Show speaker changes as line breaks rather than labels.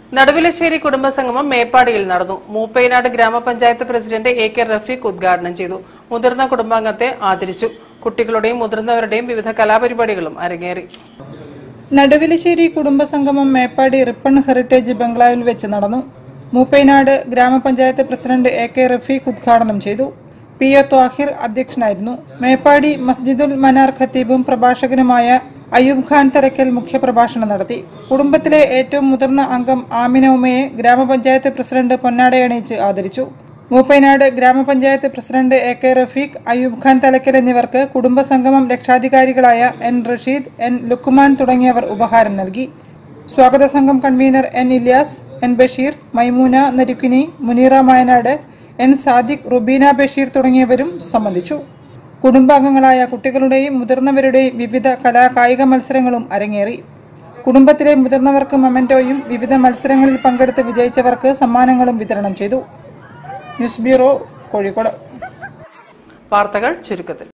നടുവിലശ്ശേരി കുടുംബസംഗമം മേപ്പാടിയിൽ നടന്നു മൂപ്പൈനാട് ഗ്രാമപഞ്ചായത്ത് president A K Rafeeq ഉദ്ഘാടനം ചെയ്തു മുതിർന്ന കുടുംബാംഗത്തെ ആദരിച്ചു കുട്ടികളുടെയും മുതിർന്നവരുടെയും വിവിധ കലാപരിപാടികളും അരങ്ങേറി
നടുവിലശ്ശേരി കുടുംബസംഗമം മേപ്പാടി റിപ്പൺ ഹെറിറ്റേജ് ബംഗ്ലാവിൽ വെച്ച് നടന്നു മൂപ്പൈനാട് ഗ്രാമപഞ്ചായത്ത് പ്രസിഡന്റ് എ കെ റഫീഖ് ഉദ്ഘാടനം ചെയ്തു പി ഒ ത്വാഹിർ അധ്യക്ഷനായിരുന്നു മേപ്പാടി മസ്ജിദുൽ മനാർ ഖത്തീബും പ്രഭാഷകനുമായ അയ്യൂബ് ഖാൻ തരക്കൽ മുഖ്യപ്രഭാഷണം നടത്തി കുടുംബത്തിലെ ഏറ്റവും മുതിർന്ന അംഗം ആമിന ഉമ്മയെ ഗ്രാമപഞ്ചായത്ത് പ്രസിഡന്റ് പൊന്നാടയണിയിച്ച് ആദരിച്ചു മൂപ്പൈനാട് ഗ്രാമപഞ്ചായത്ത് president A K Rafeeq Ayyub Khan Thalakkal എന്നിവർക്ക് കുടുംബസംഗമം രക്ഷാധികാരികളായ എൻ റഷീദ് എൻ ലുക്കുമാൻ തുടങ്ങിയവർ ഉപഹാരം നൽകി സ്വാഗത സംഘം convener N Ilyas N Basheer Maimoona Narukkini Muneera Mayanad N Sadiq Rubeena Basheer തുടങ്ങിയവരും സംബന്ധിച്ചു കുടുംബാംഗങ്ങളായ കുട്ടികളുടെയും മുതിർന്നവരുടെയും വിവിധ കലാ കായിക മത്സരങ്ങളും അരങ്ങേറി കുടുംബത്തിലെ മുതിർന്നവർക്ക് മൊമെന്റോയും വിവിധ മത്സരങ്ങളിൽ പങ്കെടുത്ത് വിജയിച്ചവർക്ക് സമ്മാനങ്ങളും വിതരണം ചെയ്തു ന്യൂസ് ബ്യൂറോ കോഴിക്കോട്
വാർത്തകൾ ചുരുക്കത്തിൽ